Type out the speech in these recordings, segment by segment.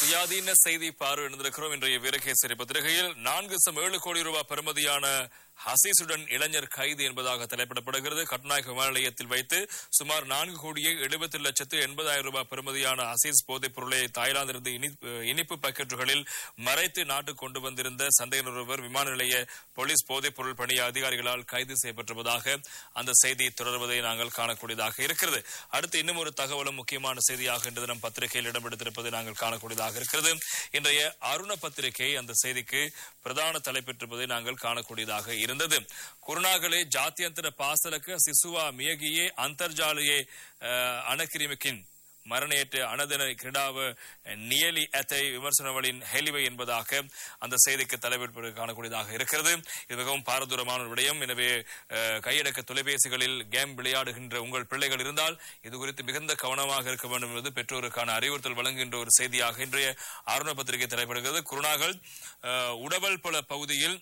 சுயாதீன செய்தி பார்வை எழுந்திருக்கிறோம் இன்றைய வீரகேசரி பத்திரிகையில் நான்கு சம் ஏழு கோடி ரூபாய் பெறுமதியான ஹசீசுடன் இளைஞர் கைது என்பதாக தலைப்பிடப்படுகிறது கட்நாயக் விமான நிலையத்தில் வைத்து சுமார் நான்கு கோடியே எழுபத்தி லட்சத்து எண்பதாயிரம் ரூபாய் பெறுமதியான ஹசீஸ் போதைப் பொருளை தாய்லாந்திலிருந்து இனிப்பு இனிப்பு பாக்கெட்டுகளில் மறைத்து நாட்டுக்கு கொண்டு வந்திருந்த சந்தேக ஒருவர் விமான நிலைய போலீஸ் போதைப் பொருள் பணிய அதிகாரிகளால் கைது செய்யப்பட்டிருப்பதாக அந்த செய்தி தொடர்வதை நாங்கள் காணக்கூடியதாக இருக்கிறது அடுத்து இன்னும் ஒரு தகவலும் முக்கியமான செய்தியாக இன்று தினம் பத்திரிகையில் இடம்பெடுத்திருப்பதை நாங்கள் காணக்கூடியதாக இருக்கிறது இன்றைய அருண பத்திரிகை அந்த செய்திக்கு பிரதான தலைப்பெற்றிருப்பதை நாங்கள் காணக்கூடியதாக இருந்தது குருணாகலே ಜಾತ್ಯಂತರ ಪಾಸಲಕ ಸಿಸುವ ಮಿಯಗಿಯೇ ಅಂತರ್ಜಾಲಯೇ ಅಣಕಿರಿಮಿಕಿನ್ மரணேற்று அனதன கிரடாவ நியலி அத்தை விமர்சனங்களின் ஹெலிவை என்பதாக அந்த செய்திக்கு தலைவர் காணக்கூடியதாக இருக்கிறது இது மிகவும் பாரதூரமான ஒரு விடயம் எனவே அஹ், கையடக்க தொலைபேசிகளில் கேம் விளையாடுகின்ற உங்கள் பிள்ளைகள் இருந்தால் இது குறித்து மிகுந்த கவனமாக இருக்க வேண்டும் என்பது பெற்றோருக்கான அறிவுறுத்தல் வழங்குகின்ற ஒரு செய்தியாக இன்றைய ஆர்வ பத்திரிகை தலைப்படுகிறது குருணாகல் அஹ், உடவல்பல பகுதியில்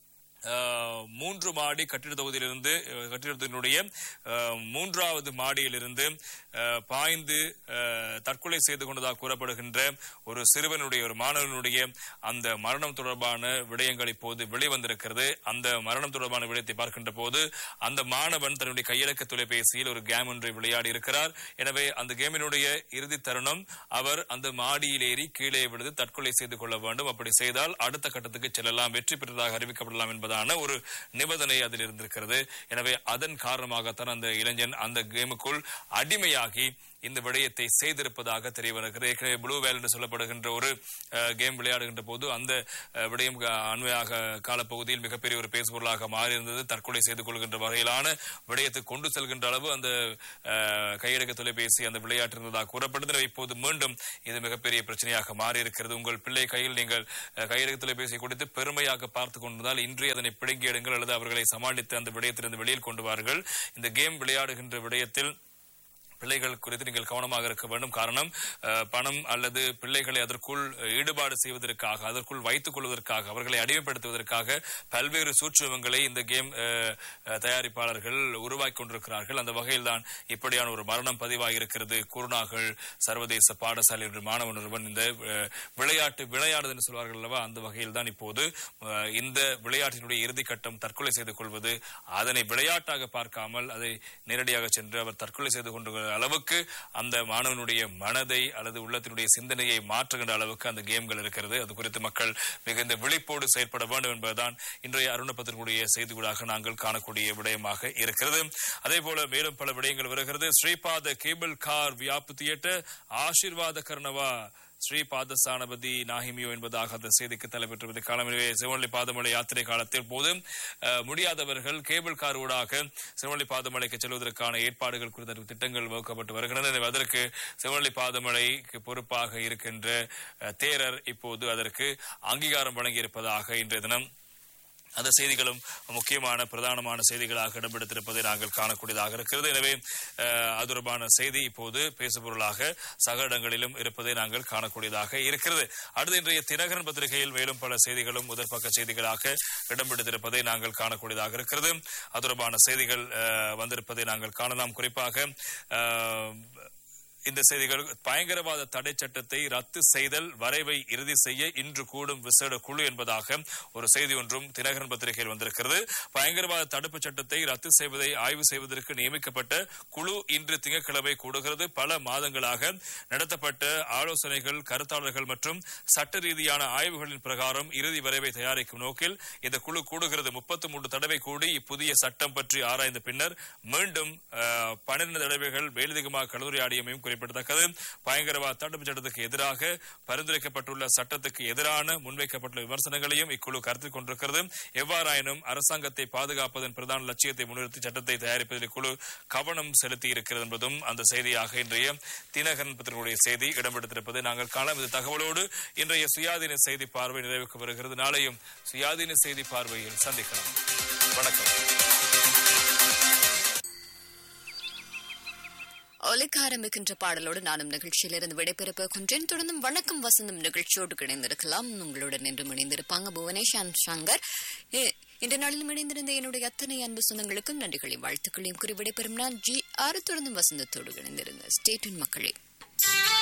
அஹ், மூன்று மாடி கட்டிட தொகுதியிலிருந்து அஹ், கட்டிடத்தினுடைய அஹ், மூன்றாவது மாடியிலிருந்து அஹ், பாய்ந்து அஹ், தற்கொலை செய்து கொண்டதாக கூறப்படுகின்ற ஒரு சிறுவனுடைய ஒரு மாணவனுடைய அந்த மரணம் தொடர்பான விடயங்கள் இப்போது வெளிவந்திருக்கிறது அந்த மரணம் தொடர்பான விடயத்தை பார்க்கின்ற போது அந்த மாணவன் தன்னுடைய கையடக்க தொலைபேசியில் ஒரு கேம் ஒன்றை விளையாடி இருக்கிறார் எனவே அந்த கேமினுடைய இறுதி தருணம் அவர் அந்த மாடியில் ஏறி கீழே விழுந்து தற்கொலை செய்து கொள்ள வேண்டும் அப்படி செய்தால் அடுத்த கட்டத்துக்கு செல்லலாம் வெற்றி பெற்றதாக அறிவிக்கப்படலாம் என்பதான ஒரு நிபந்தனை அதில் இருந்திருக்கிறது எனவே அதன் காரணமாகத்தான் அந்த இளைஞன் அந்த கேமுக்குள் அடிமையாகி இந்த விடயத்தை செய்திருப்பதாக தெரிய வருகிறது ஏற்கனவே ப்ளூ வேல் என்று சொல்லப்படுகின்ற ஒரு அஹ், கேம் விளையாடுகின்ற போது அந்த அஹ், விடயம் க- அண்மையாக காலப்பகுதியில் மிகப்பெரிய ஒரு பேசுபொருளாக மாறியிருந்தது தற்கொலை செய்து கொள்கின்ற வகையிலான விடயத்தை கொண்டு செல்கின்ற அளவு அந்த அஹ், கையடக்க தொலைபேசி அந்த விளையாட்டு இருந்ததாக கூறப்படுது எனவே இப்போது மீண்டும் இது மிகப்பெரிய பிரச்சனையாக மாறி இருக்கிறது உங்கள் பிள்ளை கையில் நீங்கள் அஹ், கையடக்க தொலைபேசி கொடுத்து பெருமையாக பார்த்துக் கொண்டிருந்தால் இன்றே அதனை பிடுங்கி எடுங்கள் அல்லது அவர்களை சமாளித்து அந்த விடயத்திலிருந்து வெளியில் கொண்டு வாருங்கள் இந்த கேம் விளையாடுகின்ற விடயத்தில் பிள்ளைகள் குறித்து நீங்கள் கவனமாக இருக்க வேண்டும் காரணம் அஹ், பணம் அல்லது பிள்ளைகளை அதற்குள் ஈடுபாடு செய்வதற்காக அதற்குள் வைத்துக் கொள்வதற்காக அவர்களை அடிமைப்படுத்துவதற்காக பல்வேறு சூட்சுமங்களை இந்த கேம் அஹ், அஹ், தயாரிப்பாளர்கள் உருவாக்கி கொண்டிருக்கிறார்கள் அந்த வகையில் தான் இப்படியான ஒரு மரணம் பதிவாகி இருக்கிறது குருநாகல் சர்வதேச பாடசாலை என்ற மாணவன் ஒருவன் இந்த அஹ், விளையாட்டு விளையாடுது என்று சொல்வார்கள் அல்லவா அந்த வகையில் தான் இப்போது அஹ், இந்த விளையாட்டினுடைய இறுதி கட்டம் தற்கொலை செய்து கொள்வது அதனை விளையாட்டாக பார்க்காமல் அதை நேரடியாக சென்று அவர் தற்கொலை செய்து கொண்டு அளவுக்கு அந்த மாணவனுடைய மனதை அல்லது உள்ளத்தினுடைய சிந்தனையை மாற்றுகின்ற அளவுக்கு அந்த கேம்கள் இருக்கிறது அது குறித்து மக்கள் மிகுந்த விழிப்போடு செயற்பட வேண்டும் என்பதுதான் இன்றைய அருணப்பத்தினுடைய செய்திகளாக நாங்கள் காணக்கூடிய விடயமாக இருக்கிறது அதே போல மேலும் பல விடயங்கள் வருகிறது ஸ்ரீபாத கேபிள் கார் வியாப்பு தியேட்டர் ஆசீர்வாத கர்ணவா ஸ்ரீ பாதசானபதி நாகிமியோ என்பதாக அந்த செய்திக்கு தலைப்பெற்றுவது காலம் எனவே சிவனொலி பாதமலை யாத்திரை காலத்தில் போது அஹ், முடியாதவர்கள் கேபிள் கார் ஊடாக சிவனொலி பாதமலைக்கு செல்வதற்கான ஏற்பாடுகள் குறித்த திட்டங்கள் வகுக்கப்பட்டு வருகின்றன எனவே அதற்கு சிவனொலி பாதமலைக்கு பொறுப்பாக இருக்கின்ற அஹ், தேரர் இப்போது அதற்கு அங்கீகாரம் வழங்கியிருப்பதாக இன்றைய தினம் அந்த செய்திகளும் முக்கியமான பிரதானமான செய்திகளாக இடம்பெடுத்திருப்பதை நாங்கள் காணக்கூடியதாக இருக்கிறது எனவே அஹ், அது தொடர்பான செய்தி இப்போது பேசுபொருளாக சக இடங்களிலும் இருப்பதை நாங்கள் காணக்கூடியதாக இருக்கிறது அடுத்து இன்றைய தினகரன் பத்திரிகையில் மேலும் பல செய்திகளும் முதற்பக்க செய்திகளாக இடம்பெடுத்திருப்பதை நாங்கள் காணக்கூடியதாக இருக்கிறது அது தொடர்பான செய்திகள் அஹ், வந்திருப்பதை நாங்கள் காணலாம் குறிப்பாக அஹ், இந்த செய்திகள் பயங்கரவாத தடை சட்டத்தை ரத்து செய்தல் வரைவை இறுதி செய்ய இன்று கூடும் விசேட குழு என்பதாக ஒரு செய்தி ஒன்றும் தினகரன் பத்திரிகையில் வந்திருக்கிறது பயங்கரவாத தடுப்பு சட்டத்தை ரத்து செய்வதை ஆய்வு செய்வதற்கு நியமிக்கப்பட்ட குழு இன்று திங்கட்கிழமை கூடுகிறது பல மாதங்களாக நடத்தப்பட்ட ஆலோசனைகள் கருத்தாளர்கள் மற்றும் சட்ட ரீதியான ஆய்வுகளின் பிரகாரம் இறுதி வரைவை தயாரிக்கும் நோக்கில் இந்த குழு கூடுகிறது முப்பத்தி மூன்று தடவை கூடி இப்புதிய சட்டம் பற்றி ஆராய்ந்த பின்னர் மீண்டும் அஹ், பன்னிரண்டு தடவைகள் மேலதிகமாக கலந்துரையாடியமையும் குறிப்பிடத்தக்கது பயங்கரவாத தடுப்பு சட்டத்துக்கு எதிராக பரிந்துரைக்கப்பட்டுள்ள சட்டத்துக்கு எதிரான முன்வைக்கப்பட்டுள்ள விமர்சனங்களையும் இக்குழு கருத்தில் கொண்டிருக்கிறது எவ்வாறாயினும் அரசாங்கத்தை பாதுகாப்பதன் பிரதான லட்சியத்தை முன்னிறுத்தி சட்டத்தை தயாரிப்பதில் இக்குழு கவனம் செலுத்தி இருக்கிறது என்பதும் அந்த செய்தியாக இன்றைய தினகரன் பத்திரிகையுடைய செய்தி இடம்பெடுத்திருப்பதை நாங்கள் காணலாம் இந்த தகவலோடு இன்றைய சுயாதீன செய்தி பார்வை நிறைவுக்கு வருகிறது நாளையும் சுயாதீன செய்தி பார்வையில் சந்திக்கலாம் வணக்கம் ஒலிக்க ஆரம்பிக்கின்ற பாடலோடு நானும் நிகழ்ச்சியிலிருந்து விடைபெறப் போகின்றேன் தொடர்ந்தும் வணக்கம் வசந்தம் நிகழ்ச்சியோடு இணைந்திருக்கலாம் உங்களுடன் என்று இணைந்திருப்பாங்க புவனேஷ் அண்ட் சங்கர் இ- இன்று நாளிலும் இணைந்திருந்த என்னுடைய அத்தனை அன்பு சொந்தங்களுக்கும் நன்றிகளையும் வாழ்த்துக்களையும் கூறி விடைபெறும் நான் ஜி ஆறு தொடர்ந்தும் வசந்தத்தோடு இணைந்திருங்க ஸ்டேட்டின் மக்களே